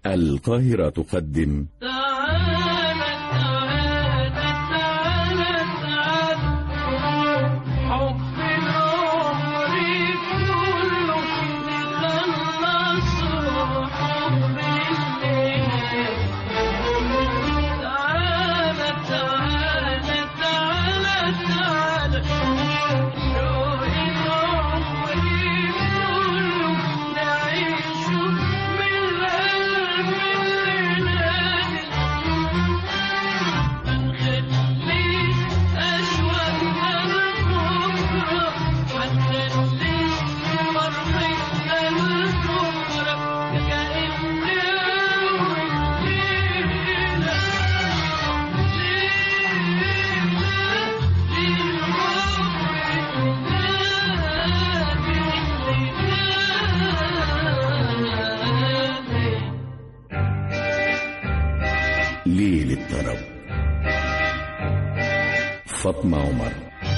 القاهرة تقدم تعالى تعالى تعالى تعالى حب العمر كله نخلصه حب الليل تعالى تعالى تعالى تعالى شوق العمر كله نعيشه من القلب الليل هنخليش أشواقنا لبكرة هنخليش فرحتنا لبكرة كأن أول ليلة ليلة ليل الطرب فاطمة عمر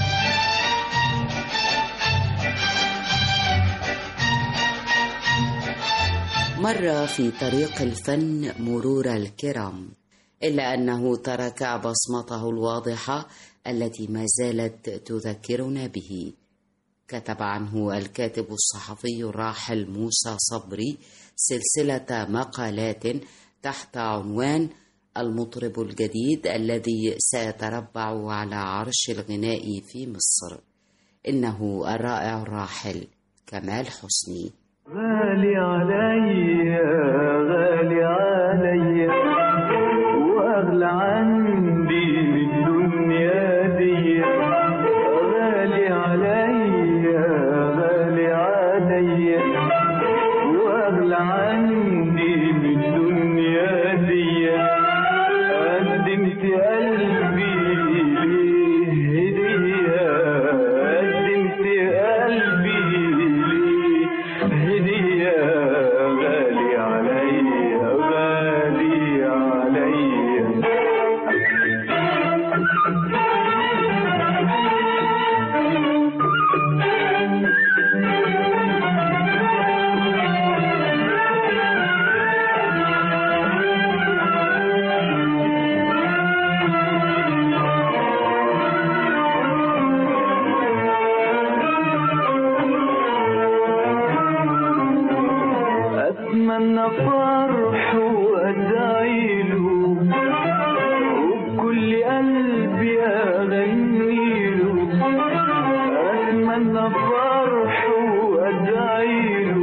مر في طريق الفن مرور الكرام إلا أنه ترك بصمته الواضحة التي ما زالت تذكرنا به كتب عنه الكاتب الصحفي الراحل موسى صبري سلسلة مقالات تحت عنوان المطرب الجديد الذي سيتربع على عرش الغناء في مصر إنه الرائع الراحل كمال حسني غالي عليا غالي عليا واغلى عندي من الدنيا دي غالي عليا غالي عليا واغلى عندي من الدنيا دي قدمت قلبي ليه هدية قدمت قلبي ليه هدية غالي عليا غالي عليا أتمنى فرح وأدعي له وبكل قلبي أغني له أتمنى فرح وأدعي له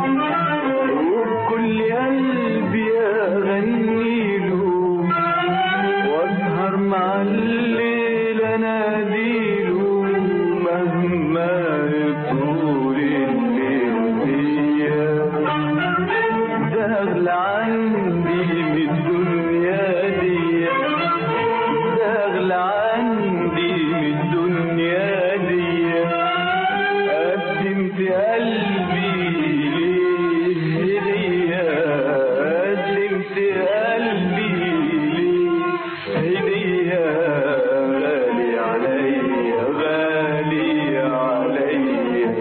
وبكل قلبي أغني له وأسهر مع الليل أناديله مهما يطول الليل بيا ده أغلى عندي من الدنيا دي ده أغلى عندي من الدنيا دي قدمت قلبي ليه هدية قدمت قلبي ليه هدية غالي عليا غالي عليا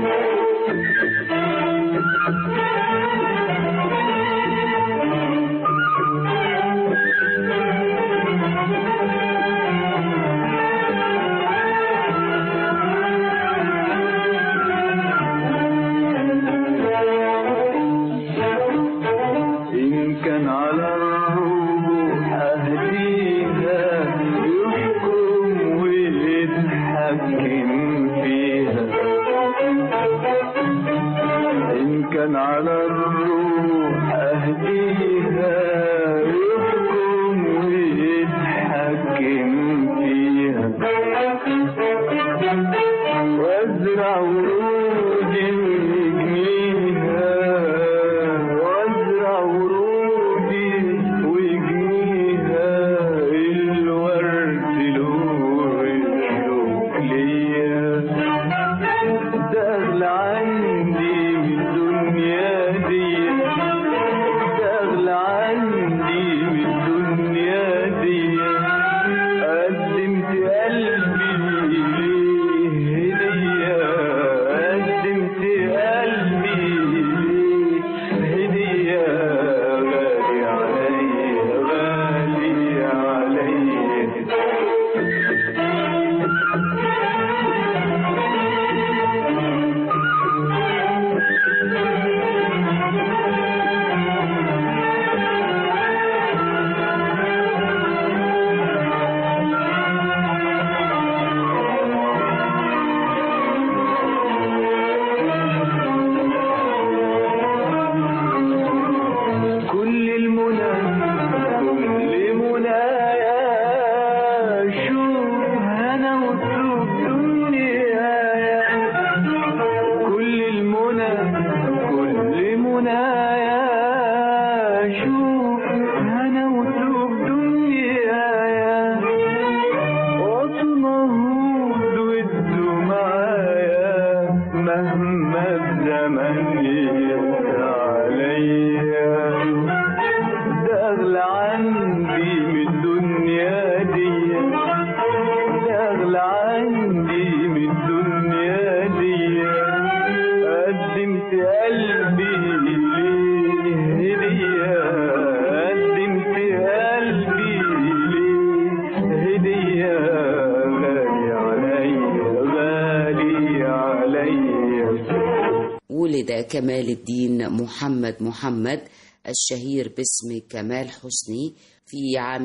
إن كان على الروح أهديها يحكم ويتحكم فيها إن كان على الروح أهديها يحكم ويتحكم فيها وازرع ورود يجنيها وازرع ورود هنوت بدنيايا وطنهود وده معايا مهما الزمن يقسى عليا ده اغلى عندي من الدنيا دي ده اغلى عندي من الدنيا دي قدمت قلبي ليه هدية قدمت قلبي ليه هدية غالي عليا غالي عليا ولد كمال الدين محمد محمد الشهير باسم كمال حسني في عام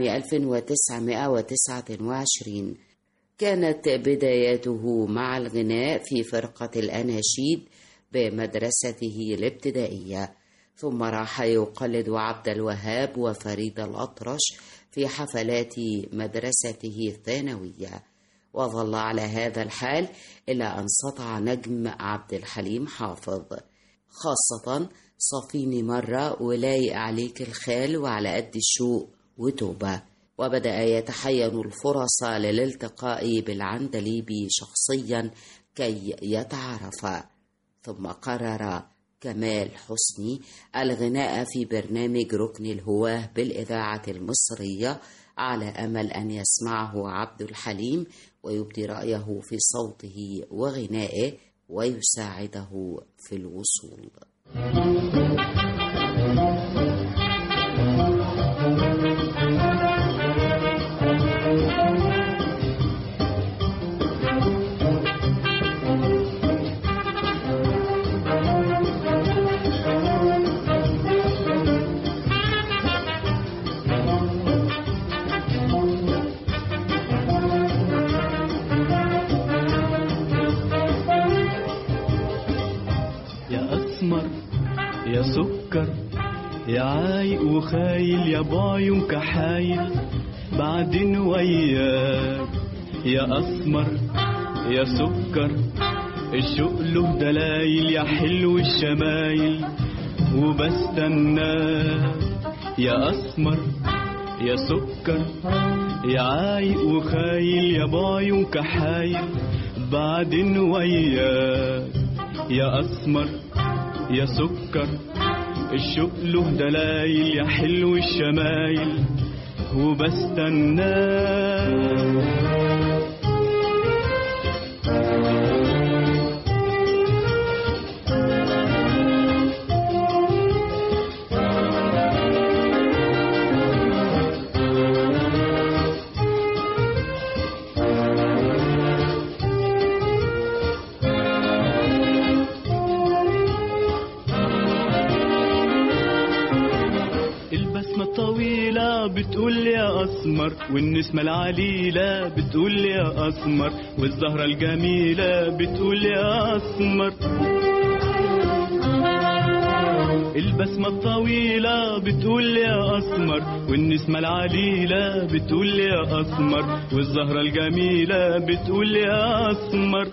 1929 كانت بداياته مع الغناء في فرقة الأناشيد بمدرسته الابتدائية ثم راح يقلد عبد الوهاب وفريد الأطرش في حفلات مدرسته الثانوية وظل على هذا الحال إلى أن سطع نجم عبد الحليم حافظ خاصة صفيني مرة ولايق عليك الخال وعلى قد الشوق وتوبة وبدأ يتحين الفرص للالتقاء بالعندليبي شخصيا كي يتعارفا ثم قرر كمال حسني الغناء في برنامج ركن الهواه بالإذاعة المصرية على أمل أن يسمعه عبد الحليم ويبدي رأيه في صوته وغنائه ويساعده في الوصول يا أسمر يا سكر يا عايق وخايل يا بايم كحايل بعدين وياك يا أسمر يا سكر الشوق له دلايل يا حلو الشمايل وبستناك يا أسمر يا سكر يا عايق وخايل يا بايم كحايل بعدين وياك يا أسمر يا سكر الشوق له دلايل يا حلو الشمايل وبستناك البسمة الطويلة بتقول يا أسمر والنسمة العليلة بتقول يا أسمر والزهرة الجميلة بتقول يا أسمر البسمة الطويلة بتقول يا أسمر والنسمة العليلة بتقول يا أسمر والزهرة الجميلة بتقول يا أسمر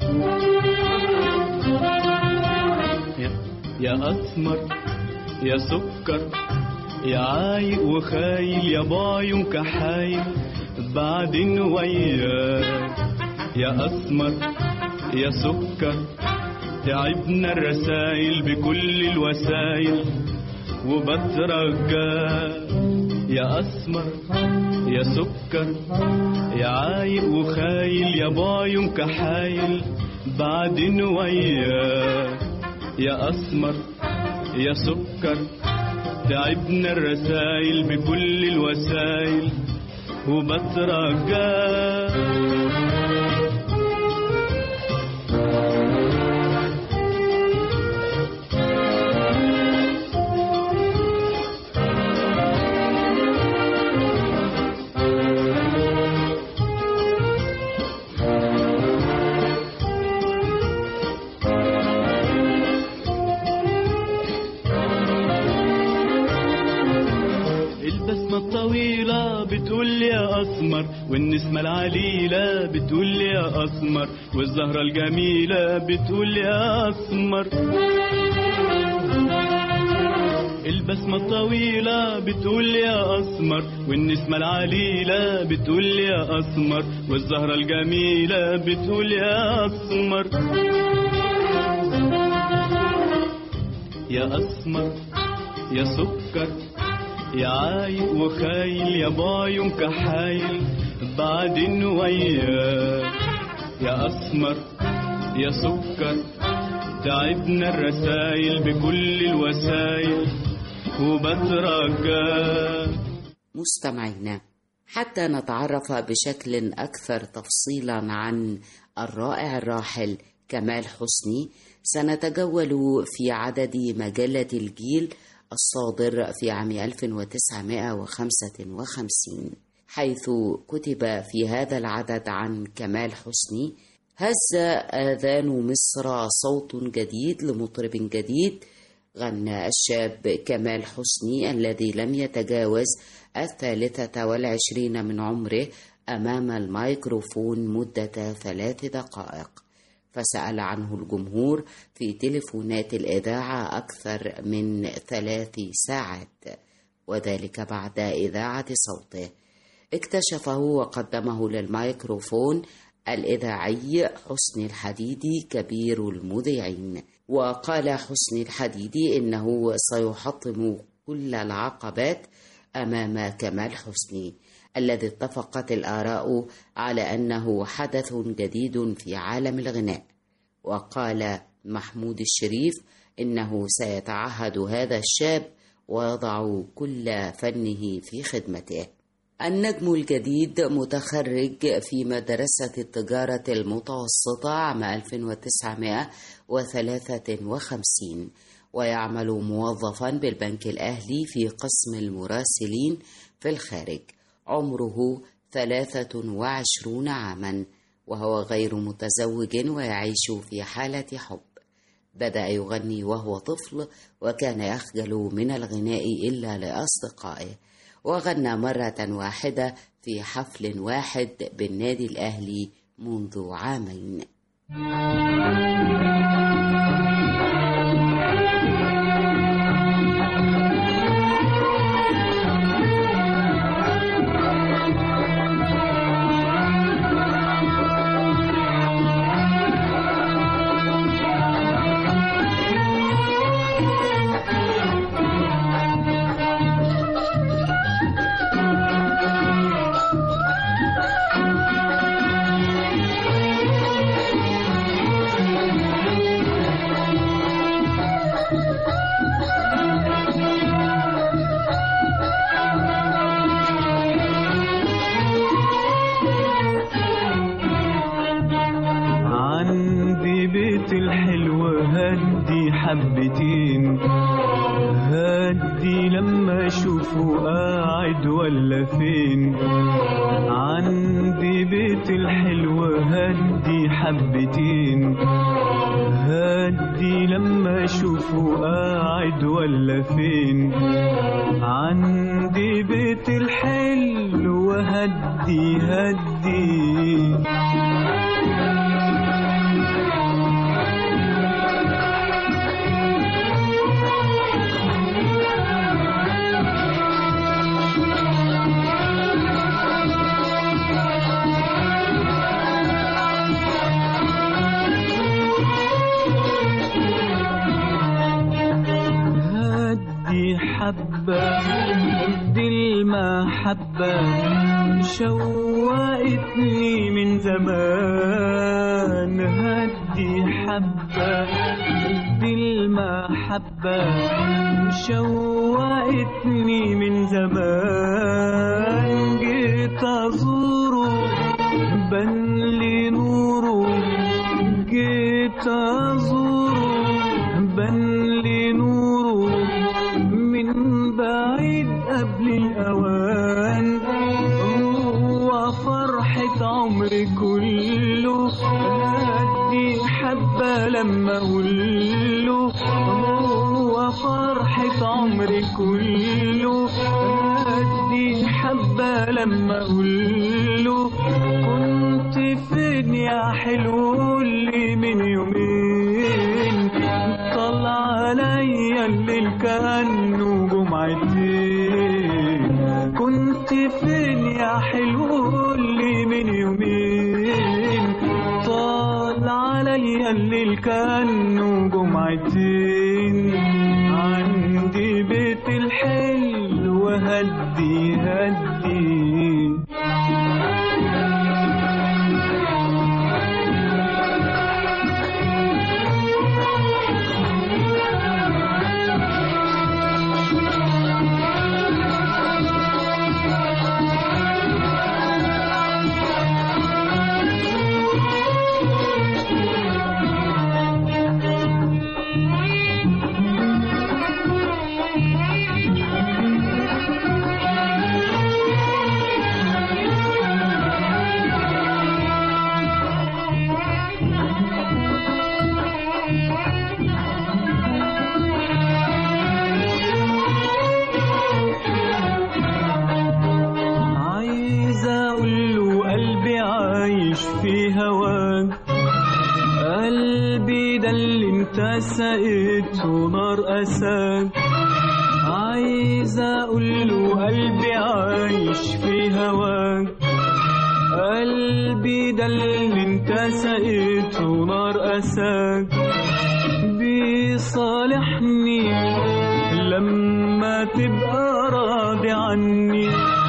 يا, يا أسمر يا سكر يا عايق وخايل يا بايم كحايل بعدين وياك يا أسمر يا سكر تعبنا الرسايل بكل الوسايل وبترجاك يا أسمر يا سكر يا عايق وخايل يا بايم كحايل بعدين وياك يا أسمر يا سكر تعبنا الرسايل بكل الوسايل وبترجاك البسمة الطويلة بتقول يا أسمر والنسمة العليلة بتقول يا أسمر والزهرة الجميلة بتقول يا أسمر والبسمة الطويلة بتقول يا أسمر والنسمة العليلة بتقول يا أسمر والزهرة الجميلة بتقول يا أسمر يا أسمر يا سكر يا عايق وخايل يا بايم كحايل بعدين وياك يا أسمر يا سكر تعبنا الرسايل بكل الوسايل وبترجاك مستمعينا حتى نتعرف بشكل أكثر تفصيلا عن الرائع الراحل كمال حسني سنتجول في عدد مجلة الجيل الصادر في عام 1955 حيث كتب في هذا العدد عن كمال حسني هز آذان مصر صوت جديد لمطرب جديد غنى الشاب كمال حسني الذي لم يتجاوز الثالثة والعشرين من عمره أمام الميكروفون مدة ثلاث دقائق فسأل عنه الجمهور في تلفونات الإذاعة أكثر من ثلاث ساعات وذلك بعد إذاعة صوته اكتشفه وقدمه للميكروفون الإذاعي حسن الحديدي كبير المذيعين وقال حسن الحديدي إنه سيحطم كل العقبات أمام كمال حسني الذي اتفقت الآراء على أنه حدث جديد في عالم الغناء وقال محمود الشريف إنه سيتعهد هذا الشاب ويضع كل فنه في خدمته النجم الجديد متخرج في مدرسة التجارة المتوسطة عام 1953 ويعمل موظفا بالبنك الأهلي في قسم المراسلين في الخارج عمره 23 عاما وهو غير متزوج ويعيش في حالة حب بدأ يغني وهو طفل وكان يخجل من الغناء إلا لأصدقائه وغنى مرة واحدة في حفل واحد بالنادي الأهلي منذ عامين عندي بيت الحلو هدي حبتين هدي لما اشوفه قاعد ولا فين عندي بيت الحلو هدي حبتين هدي لما اشوفه قاعد ولا فين عندي بيت الحلو هدي هدي هدي حبة هدي المحبة شوقتني من زمان هدي حبة هدي المحبة شوقتني من زمان جيت أزوره بان لي نوره جيت أزوره بان لي نوره من بعيد قبل الأوان هو فرحة عمري كله هدي حبة لما أقوله هو فرحة عمري كله هدي حبة لما أقوله كنت فين يا حلو اللي من يومين طلع عليا الليل كأنه جمعتين كنت فين يا حلو اللي من يومين طال عليا الليل كانه جمعتين عندي بيت الحلو هدي هدي عايز اقول له قلبي عايش في هواك قلبي ده اللي انت سقيته نار اساك عايز اقول له قلبي عايش في هواك قلبي ده اللي انت سقيته نار اساك بيصالحني لما تبقى راضي عني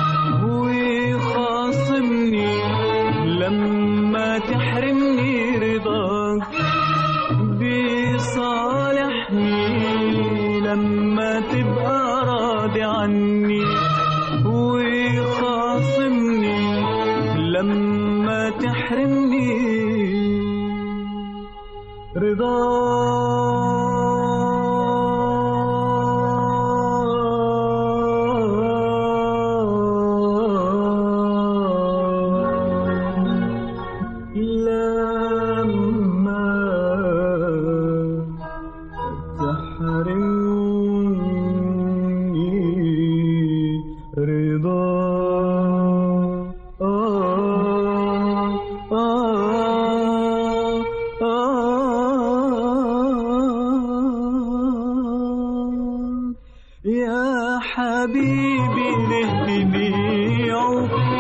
ويخاصمني لما تحرمني رضاك بيصالحني لما تبقى راضي عني ويخاصمني لما تحرمني رضا لما تحرمني رضا آه آه آه يا حبيبي ليه تبيعه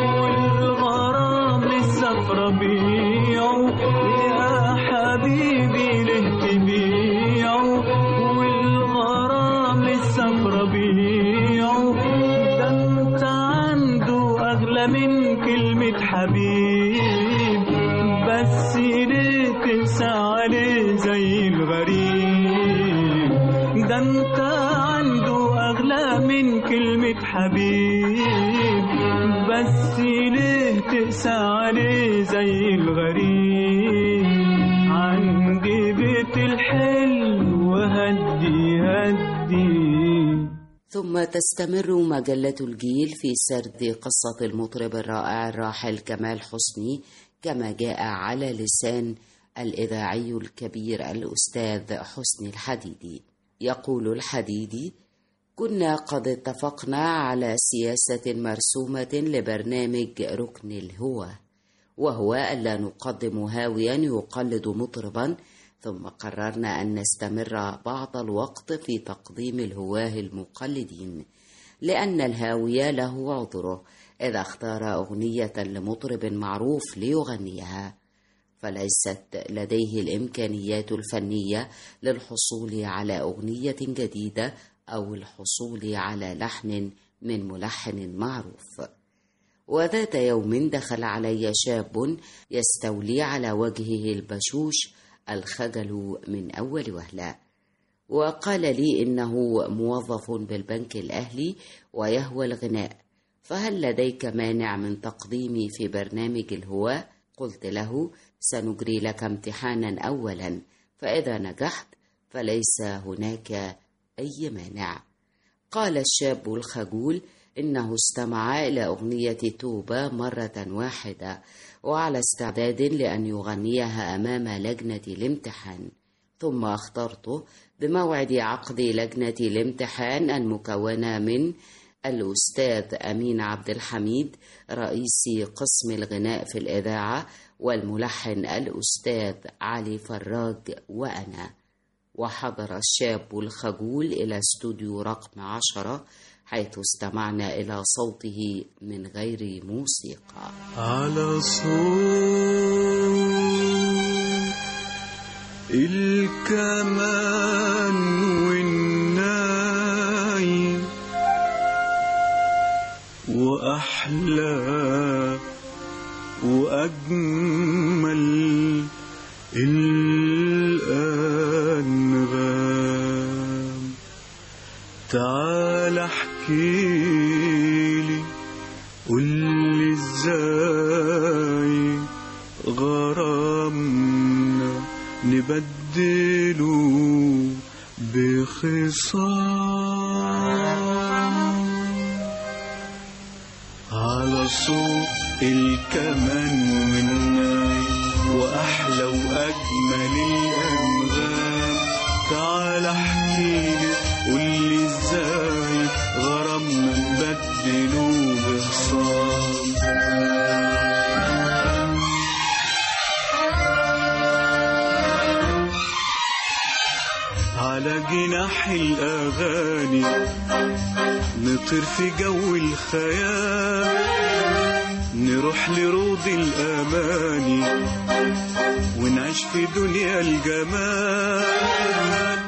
والغرام لسه في ربيعه يا حبيبي ليه تبيعه والغرام لسه في ربيعه ده انت عنده اغلى من كلمة حبيب بس ليه تنسى عليه زي الغريب ده انت عنده اغلى من كلمة حبيب بس ليه تقسى عليه زي الغريب عندي بيت الحلو هدي هدي ثم تستمر مجلة الجيل في سرد قصة المطرب الرائع الراحل كمال حسني كما جاء على لسان الإذاعي الكبير الأستاذ حسني الحديدي يقول الحديدي كنا قد اتفقنا على سياسة مرسومة لبرنامج ركن الهوى وهو ألا نقدم هاويا يقلد مطربا ثم قررنا أن نستمر بعض الوقت في تقديم الهواه المقلدين لأن الهاوية له عذره إذا اختار أغنية لمطرب معروف ليغنيها فليست لديه الإمكانيات الفنية للحصول على أغنية جديدة أو الحصول على لحن من ملحن معروف وذات يوم دخل علي شاب يستولي على وجهه البشوش الخجل من أول وهلة وقال لي إنه موظف بالبنك الأهلي ويهوى الغناء فهل لديك مانع من تقديمي في برنامج الهواء؟ قلت له سنجري لك امتحانا أولا فإذا نجحت فليس هناك أي مانع قال الشاب الخجول إنه استمع إلى أغنية توبة مرة واحدة وعلى استعداد لأن يغنيها أمام لجنة الامتحان ثم اخترته بموعد عقد لجنة الامتحان المكونة من الأستاذ أمين عبد الحميد رئيس قسم الغناء في الإذاعة والملحن الأستاذ علي فراج وأنا وحضر الشاب الخجول إلى استوديو رقم عشرة حيث استمعنا إلى صوته من غير موسيقى على صوت الكمان والناي وأحلى وأجمل الأنغام تعال احكيلي قولي ازاي غرامنا نبدله بخصام على صوت الكمان والناي وأحلى وأجمل الأنغام تعال احكيلي قولي ازاي غرامنا نبدله بخصام على جناح الأغاني نطير في جو الخيال نروح لروض الأماني ونعيش في دنيا الجمال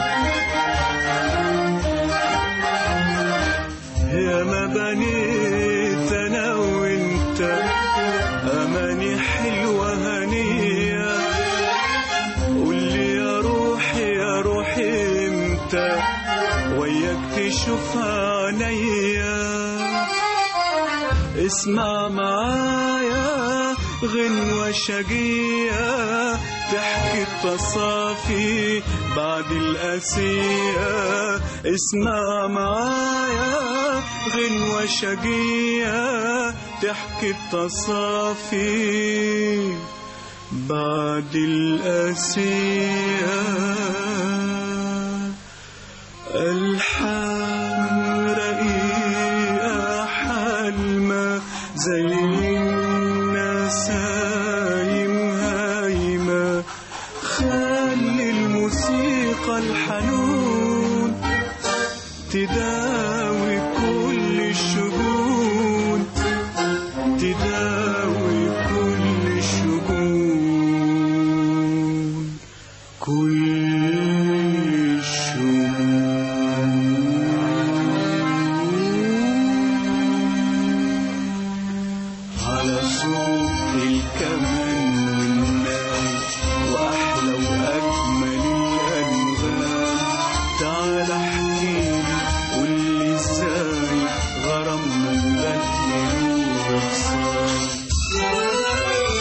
يا ما بنيت أنا وأنت أماني حلوة هنية قول لي يا روحي يا روحي امتى وياك تشوفها عينيا اسمع معايا غنوة شقية تحكي التصافي بعد الأسية اسمع معايا غنوة شقية تحكي التصافي بعد الأسية ألحان رقيقة حلمة زي النسايم هايمة خلي الموسيقى الحنون تداوي كل الشجون تداوي كل الشجون كل الشجون على صوت الكمان والناي وأحلى وأجمل الأنغام تعال احكيلي قولي ازاي غرامنا نبدل وصال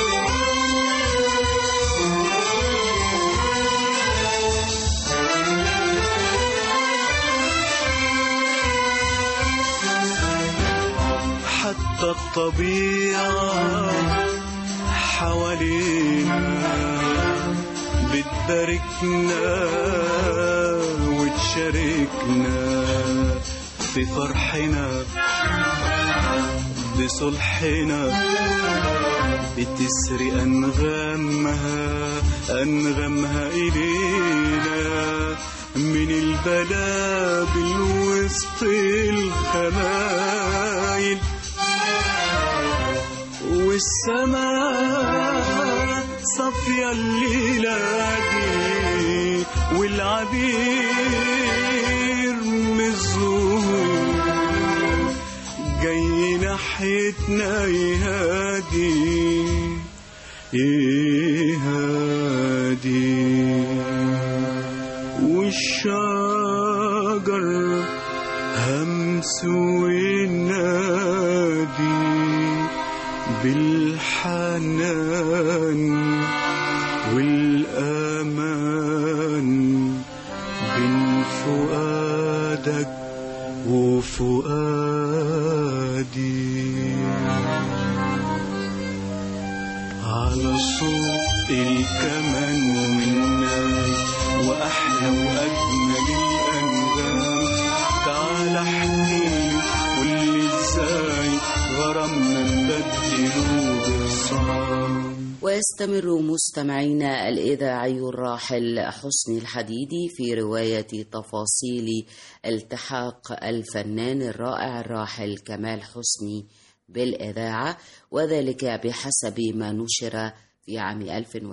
حتى الطبيعة حوالينا بتباركنا وتشاركنا في فرحنا بصلحنا بتسري أنغامها أنغامها إلينا من البلابل وسط الخمايل والسماء صافية الليلة دي والعبير من الزهور جاي ناحيتنا يهادي يهادي والشجر همس وينادي بالحنان والأمان بين فؤادك وفؤادي على صوت الكمان والناي وأحلى وأجمل الأنغام تعال احكيلي قولي ازاي غرامنا نبدله بصام ويستمر مستمعينا الإذاعي الراحل حسني الحديدي في رواية تفاصيل التحاق الفنان الرائع الراحل كمال حسني بالإذاعة وذلك بحسب ما نشر في عام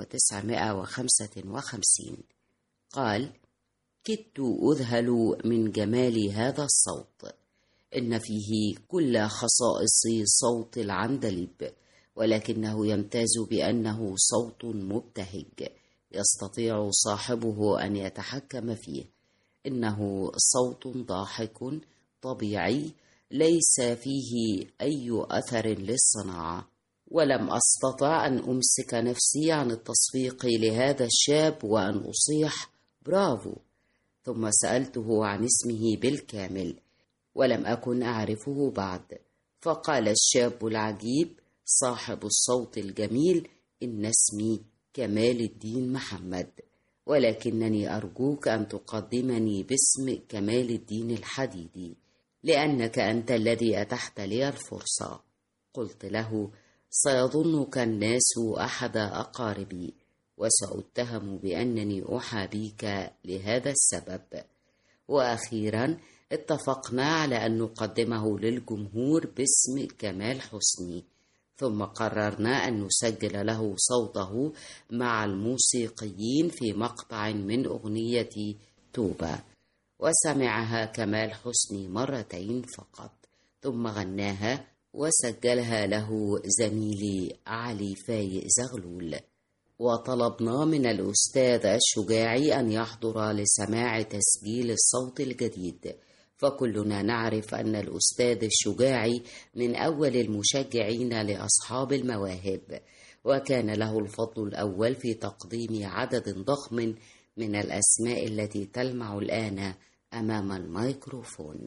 1955 قال كدت أذهل من جمال هذا الصوت إن فيه كل خصائص صوت العندليب ولكنه يمتاز بأنه صوت مبتهج يستطيع صاحبه أن يتحكم فيه إنه صوت ضاحك طبيعي ليس فيه أي أثر للصناعة ولم أستطع أن أمسك نفسي عن التصفيق لهذا الشاب وأن أصيح برافو ثم سألته عن اسمه بالكامل ولم أكن أعرفه بعد فقال الشاب العجيب صاحب الصوت الجميل إن اسمي كمال الدين محمد ولكنني أرجوك أن تقدمني باسم كمال الدين الحديدي لأنك أنت الذي أتحت لي الفرصة قلت له سيظنك الناس أحد أقاربي وسأتهم بأنني أحابيك لهذا السبب وأخيرا اتفقنا على أن نقدمه للجمهور باسم كمال حسني ثم قررنا أن نسجل له صوته مع الموسيقيين في مقطع من أغنية توبة وسمعها كمال حسني مرتين فقط ثم غناها وسجلها له زميلي علي فايق زغلول وطلبنا من الأستاذ الشجاعي أن يحضر لسماع تسجيل الصوت الجديد فكلنا نعرف أن الأستاذ الشجاعي من أول المشجعين لأصحاب المواهب وكان له الفضل الأول في تقديم عدد ضخم من الأسماء التي تلمع الآن أمام الميكروفون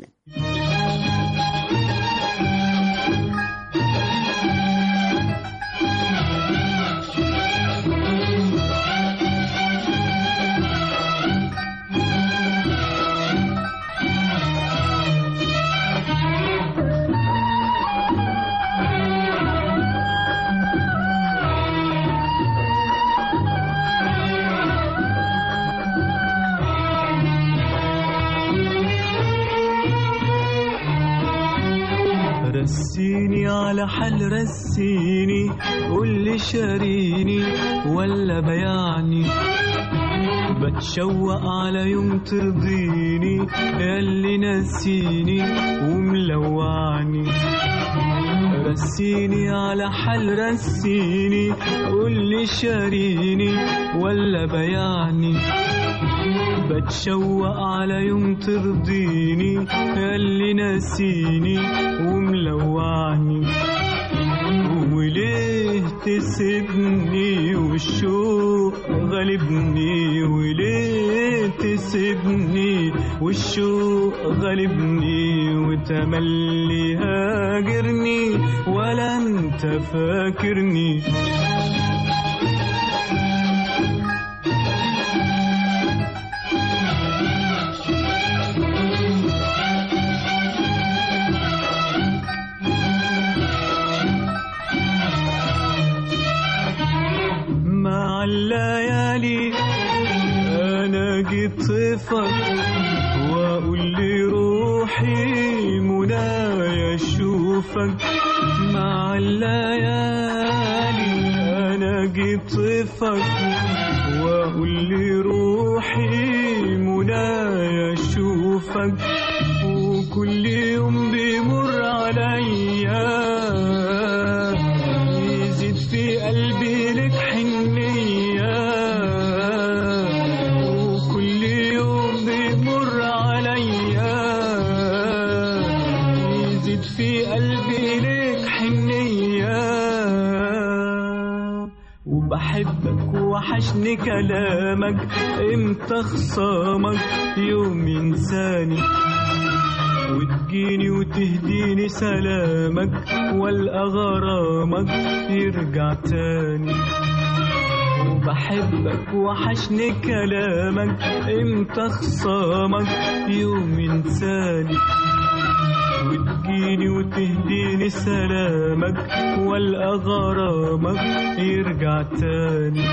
رسيني على حل رسيني قول لي شاريني ولا بيعني بتشوق على يوم ترضيني ياللي نسيني وملوعني رسيني على حل رسيني قول لي شاريني ولا بيعني بتشوق على يوم ترضيني اللي ناسيني وملوعني وليه تسيبني والشوق غالبني وليه تسيبني والشوق غالبني وتملي هاجرني ولا انت فاكرني مع الليالي انا جيت صفك واقول لي روحي منايا اشوفك مع الليالي انا جيت صفك واقول لي روحي منايا اشوفك وكل يوم بيمر عليا يزيد في قلبي لك حنية وكل يوم بيمر عليا يزيد في قلبي لك حنية وبحبك وحشني كلامك امتى خصامك يوم ينساني وتجيني وتهديني سلامك والقى غرامك يرجع تاني وبحبك وحشني كلامك امتى خصامك يوم ينساني وتجيني وتهديني سلامك والقى غرامك يرجع تاني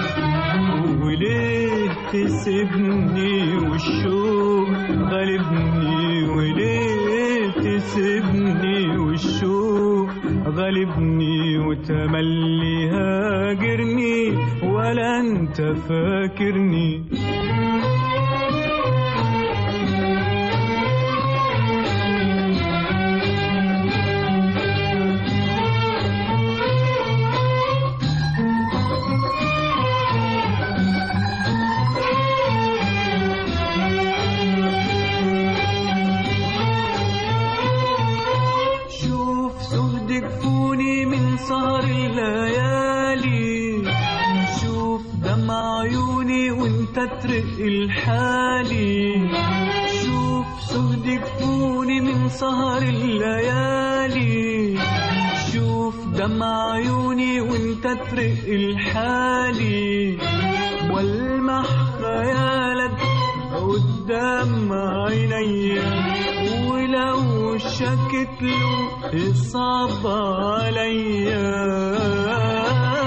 وليه تسيبني والشوق غالبني وليه تسيبني والشوق غالبني وتملي هاجرني ولا انت فاكرني شوف زهدك فوني من سهر الليالي شوف دمع عيوني وانت ترق الحالي شوف زهدك فوني من سهر الليالي شوف دمع عيوني وانت ترق الحالي والمح خيالك قدام عينيا ولو شكت له يصعب عليا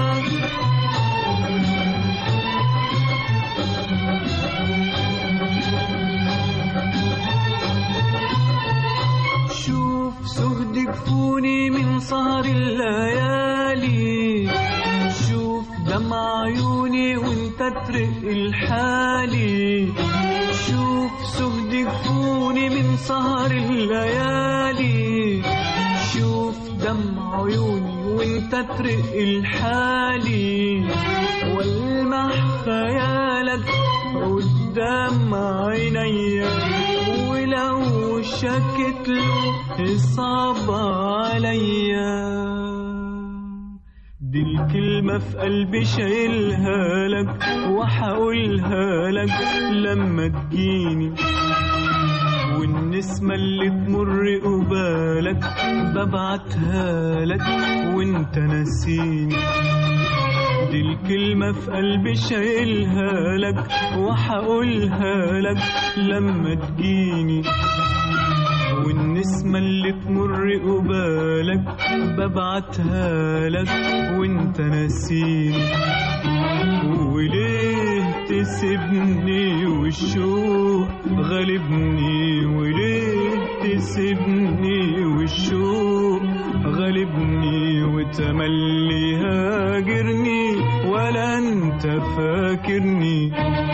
شوف سهدك فوني من سهر الليالي شوف دمع عيوني وانت ترق الحالي شوف سهدك فوني من سهر الليالي شوف دمع عيوني وانت ترق الحالي والمح خيالك قدام عينيا ولو شكت له يصعب عليا دي الكلمة في قلبي شايلها لك وحقولها لك لما تجيني والنسمة اللي تمر قبالك ببعتها لك وانت ناسيني دي الكلمة في قلبي شايلها لك وحقولها لك لما تجيني والنسمة اللي تمر قبالك ببعتها لك وانت ناسيني وليه تسيبني والشوق غالبني وليه تسيبني والشوق غالبني وتملي هاجرني ولا انت فاكرني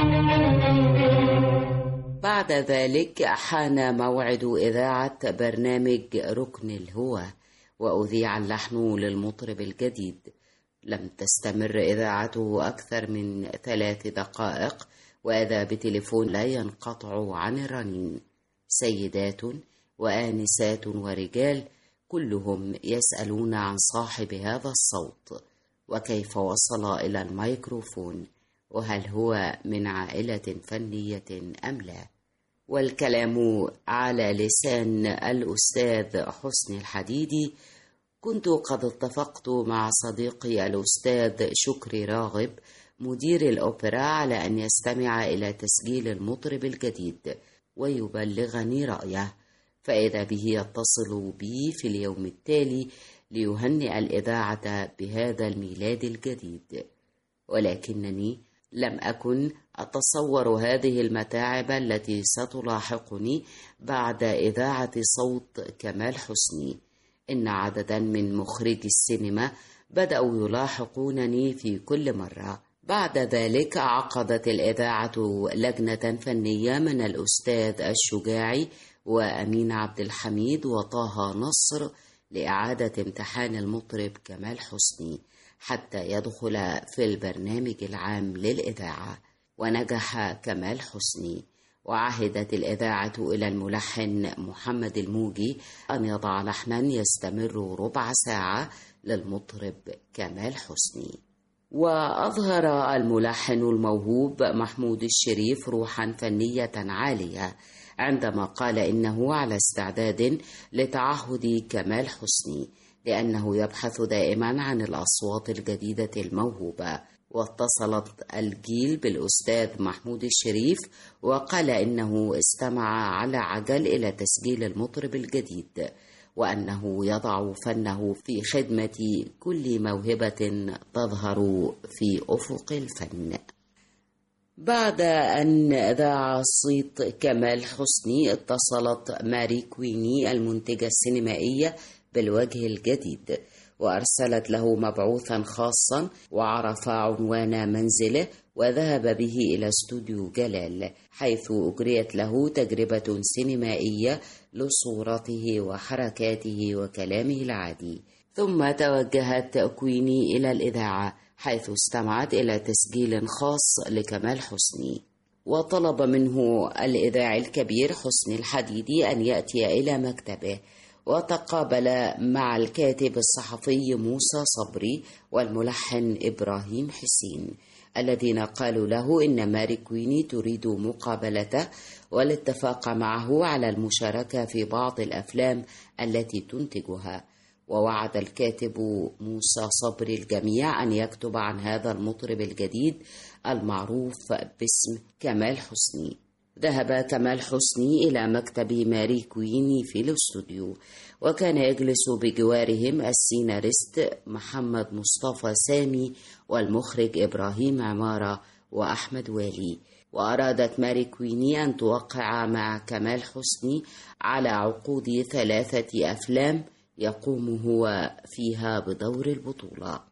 بعد ذلك حان موعد إذاعة برنامج ركن الهوى وأذيع اللحن للمطرب الجديد لم تستمر إذاعته أكثر من ثلاث دقائق وإذا بتليفون لا ينقطع عن الرنين سيدات وآنسات ورجال كلهم يسألون عن صاحب هذا الصوت وكيف وصل إلى الميكروفون وهل هو من عائلة فنية أم لا والكلام على لسان الأستاذ حسني الحديدي كنت قد اتفقت مع صديقي الأستاذ شكري راغب مدير الأوبرا على أن يستمع إلى تسجيل المطرب الجديد ويبلغني رأيه فإذا به يتصل بي في اليوم التالي ليهنئ الإذاعة بهذا الميلاد الجديد ولكنني لم أكن أتصور هذه المتاعب التي ستلاحقني بعد إذاعة صوت كمال حسني إن عددا من مخرجي السينما بدأوا يلاحقونني في كل مرة بعد ذلك عقدت الإذاعة لجنة فنية من الأستاذ الشجاعي وأمين عبد الحميد وطه نصر لإعادة امتحان المطرب كمال حسني حتى يدخل في البرنامج العام للإذاعة ونجح كمال حسني وعهدت الإذاعة إلى الملحن محمد الموجي أن يضع لحنا يستمر ربع ساعة للمطرب كمال حسني وأظهر الملحن الموهوب محمود الشريف روحا فنية عالية عندما قال إنه على استعداد لتعهد كمال حسني لأنه يبحث دائما عن الأصوات الجديدة الموهوبة واتصلت الجيل بالأستاذ محمود الشريف وقال إنه استمع على عجل إلى تسجيل المطرب الجديد وأنه يضع فنه في خدمة كل موهبة تظهر في أفق الفن بعد أن ذاع صيت كمال حسني اتصلت ماري كويني المنتجة السينمائية بالوجه الجديد وأرسلت له مبعوثا خاصا وعرف عنوان منزله وذهب به إلى استوديو جلال حيث أجريت له تجربة سينمائية لصورته وحركاته وكلامه العادي ثم توجهت كويني إلى الإذاعة حيث استمعت إلى تسجيل خاص لكمال حسني وطلب منه الإذاعي الكبير حسني الحديدي أن يأتي إلى مكتبه وتقابل مع الكاتب الصحفي موسى صبري والملحن إبراهيم حسين الذين قالوا له إن ماري كويني تريد مقابلته والاتفاق معه على المشاركة في بعض الأفلام التي تنتجها ووعد الكاتب موسى صبري الجميع أن يكتب عن هذا المطرب الجديد المعروف باسم كمال حسني ذهب كمال حسني إلى مكتب ماري كويني في الاستوديو وكان يجلس بجوارهم السيناريست محمد مصطفى سامي والمخرج إبراهيم عمارة وأحمد والي وأرادت ماري كويني أن توقع مع كمال حسني على عقود ثلاثة أفلام يقوم هو فيها بدور البطولة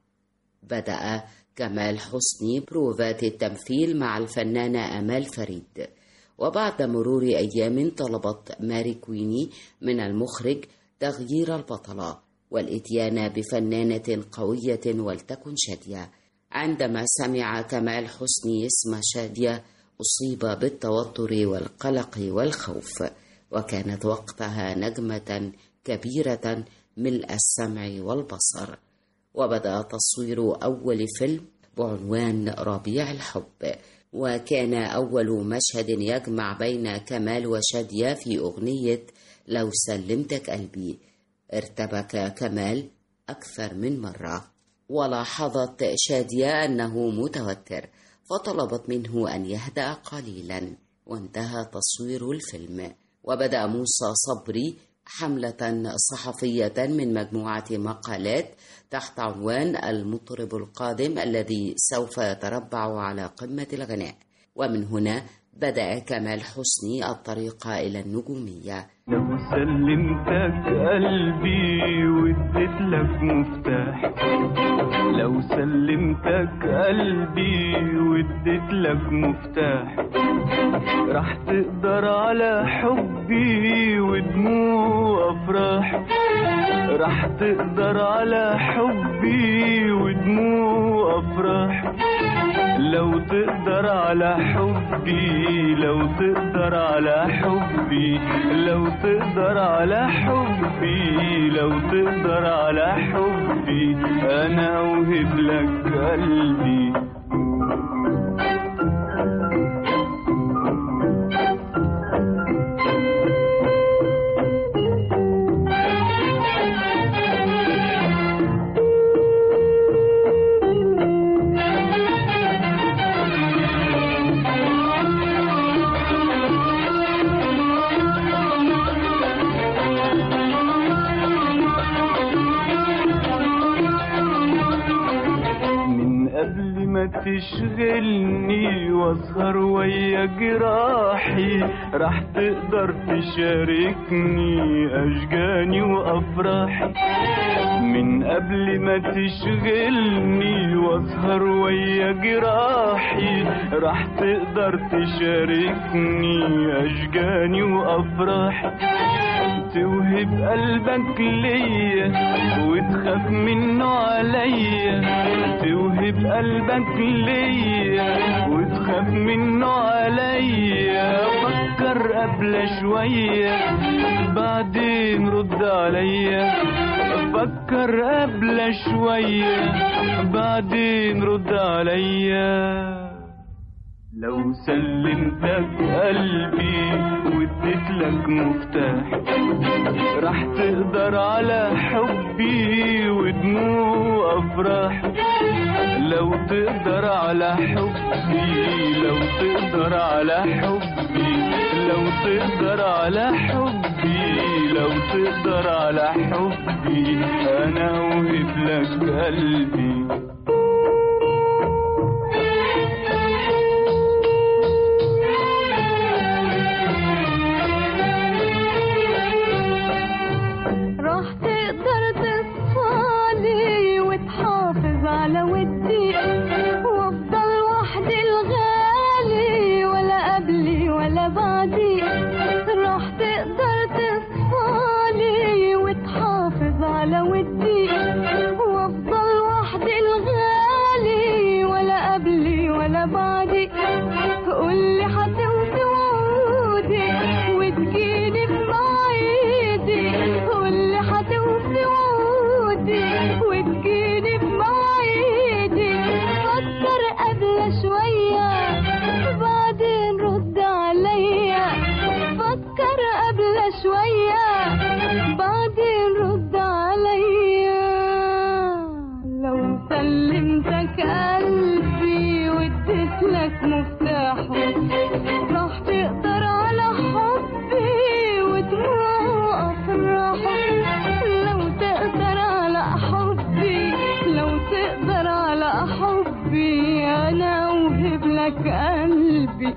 بدأ كمال حسني بروفات التمثيل مع الفنانة أمال فريد وبعد مرور أيام طلبت ماري كويني من المخرج تغيير البطلة والإتيان بفنانة قوية ولتكن شادية عندما سمع كمال حسني اسم شادية أصيب بالتوتر والقلق والخوف وكانت وقتها نجمة كبيرة ملء السمع والبصر وبدأ تصوير أول فيلم بعنوان ربيع الحب وكان أول مشهد يجمع بين كمال وشادية في أغنية لو سلمتك قلبي ارتبك كمال أكثر من مرة ولاحظت شادية أنه متوتر فطلبت منه أن يهدأ قليلا وانتهى تصوير الفيلم وبدأ موسى صبري حملة صحفية من مجموعة مقالات تحت عنوان المطرب القادم الذي سوف يتربع على قمة الغناء ومن هنا بدأ كمال حسني الطريق إلى النجومية لو سلمتك قلبي واديت لك مفتاح لو سلمتك قلبي واديت لك مفتاح راح تقدر على حبي ودموع افراح راح تقدر على حبي ودموع افراح لو تقدر على حبي لو تقدر على حبي لو تقدر على حبي لو تقدر على حبي انا اوهب لك قلبي من قبل ما تشغلني واسهر ويا جراحي راح تقدر تشاركني اشجاني وافراحي من قبل ما تشغلني واسهر ويا جراحي راح تقدر تشاركني اشجاني وافراحي توهب قلبك ليا وتخاف منه عليا توهب قلبك ليا وتخاف منه عليا فكر قبل شوية بعدين رد عليا فكر قبل شوية بعدين رد عليا لو سلمتك قلبي واديت لك مفتاح راح تقدر على حبي ودموع افراح لو تقدر على حبي لو تقدر على حبي لو تقدر على حبي لو تقدر على حبي انا اوهب لك قلبي راح تقدر تصفالي وتحافظ على ودي وافضل وحدي الغالي ولا قبلي ولا بعدي راح تقدر تصفالي وتحافظ على ودي وافضل وحدي الغالي ولا قبلي ولا بعدي قولي حتوفي وعودي وتجيني بمواعيدي قولي حتوفي وعودي وتجيني بمواعيدي فكر قبل شوية بعدين رد عليا فكر قبل شوية بعدين رد عليا لو سلمتك قلبي واديت لك مفتاحه راح تقدر على حبي ودموع افراحه لو تقدر على حبي لو تقدر على حبي انا اوهب لك قلبي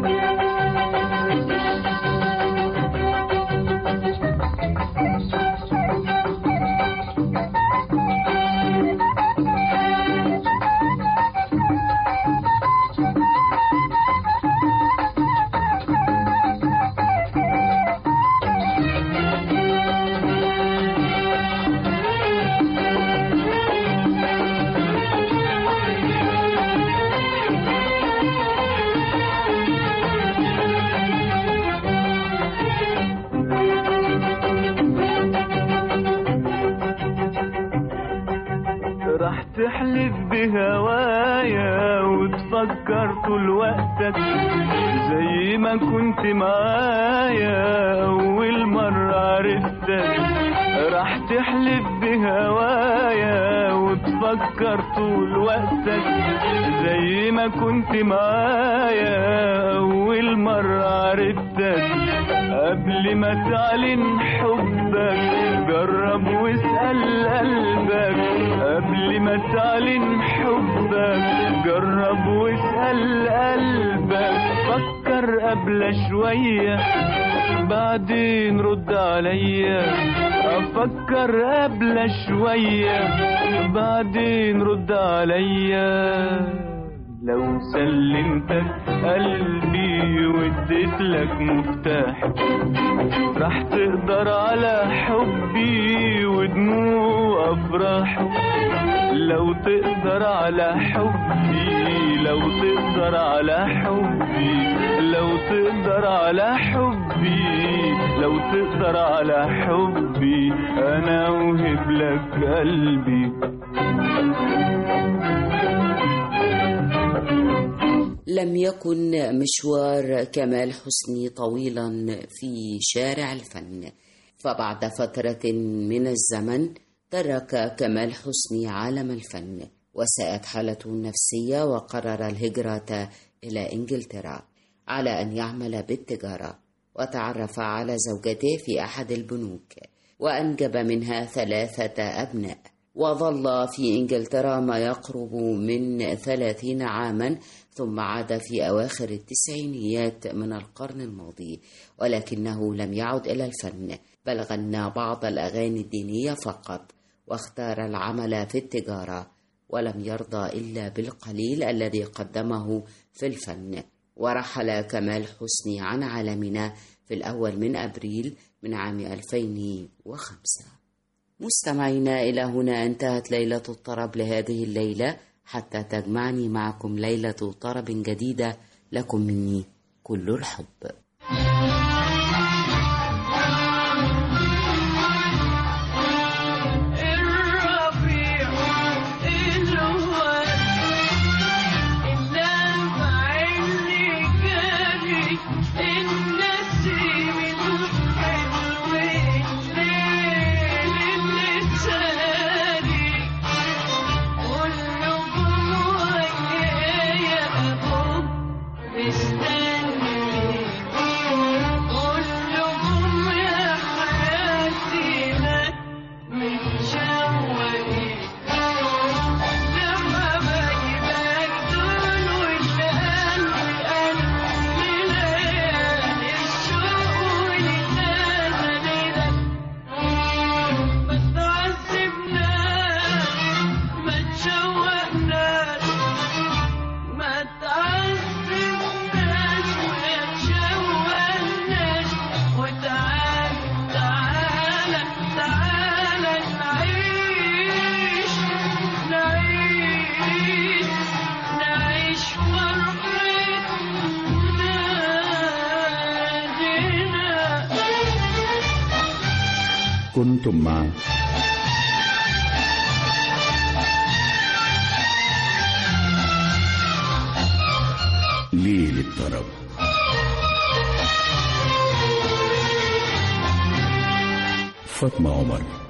راح تحلف بهوايا وتفكر طول وقتك زي ما كنت معايا أول مرة عرفتك راح تحلف بهوايا وتفكر طول وقتك زي ما كنت معايا أول مرة عرفتك قبل ما تعلن حبك جرب واسأل قلبك قبل ما تعلن حبك جرب واسأل قلبك فكر قبل شوية بعدين رد عليا افكر قبل شوية بعدين رد عليا لو سلمتك قلبي واديت لك مفتاح راح تقدر على حبي ودموع افراحه لو تقدر على حبي لو تقدر على حبي لو تقدر على حبي لو تقدر على حبي انا اوهب لك قلبي لم يكن مشوار كمال حسني طويلا في شارع الفن فبعد فترة من الزمن ترك كمال حسني عالم الفن وساءت حالته النفسية وقرر الهجرة إلى إنجلترا على أن يعمل بالتجارة وتعرف على زوجته في أحد البنوك وأنجب منها ثلاثة أبناء وظل في إنجلترا ما يقرب من ثلاثين عاما ثم عاد في أواخر التسعينيات من القرن الماضي ولكنه لم يعد إلى الفن بل غنى بعض الأغاني الدينية فقط واختار العمل في التجارة ولم يرضى إلا بالقليل الذي قدمه في الفن ورحل كمال حسني عن عالمنا في الأول من أبريل من عام 2005 مستمعينا إلى هنا انتهت ليلة الطرب لهذه الليلة حتى تجمعني معكم ليلة طرب جديدة لكم مني كل الحب الربيع الأول اللمع اللي جاري النسيم الحلو الليل اللي ساري والنجوم كنتم مع ليل الطرب فاطمة عمر